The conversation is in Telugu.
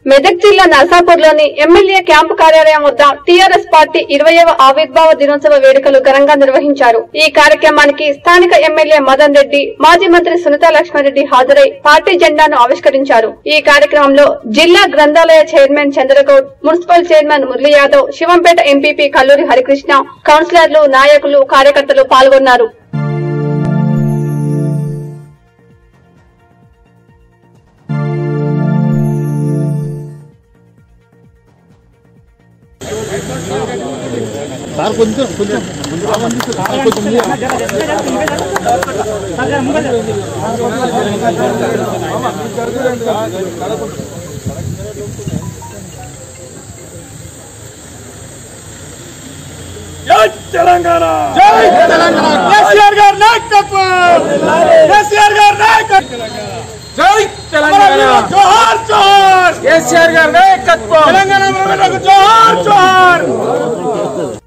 మెదక్ జిల్లా నర్సాపూర్లోని ఎమ్మెల్యే క్యాంపు కార్యాలయం వద్ద టీఆర్ఎస్ పార్టీ ఇరవయవ ఆవిర్భావ దినోత్సవ వేడుకలు ఘనంగా నిర్వహించారు ఈ కార్యక్రమానికి స్థానిక ఎమ్మెల్యే మదన్ రెడ్డి మాజీ మంత్రి సునీతా లక్ష్మారెడ్డి హాజరై పార్టీ జెండాను ఆవిష్కరించారు ఈ కార్యక్రమంలో జిల్లా గ్రంథాలయ chairman Chandragoud municipal chairman Murali Yadav Shivampet MPP Kalluri Harikrishna కౌన్సిలర్లు నాయకులు కార్యకర్తలు పాల్గొన్నారు సార్ కొంచెం కొంచెం సార్ కొంచెం జై తెలంగాణ జై తెలంగాణ కేసీఆర్ గారి నాయకత్వం కేసీఆర్ గారి నాయకత్వం జై తెలంగాణ జోహార్ జోహార్ కేసీఆర్ గారి నాయకత్వం తెలంగాణ జోహార్ జోహార్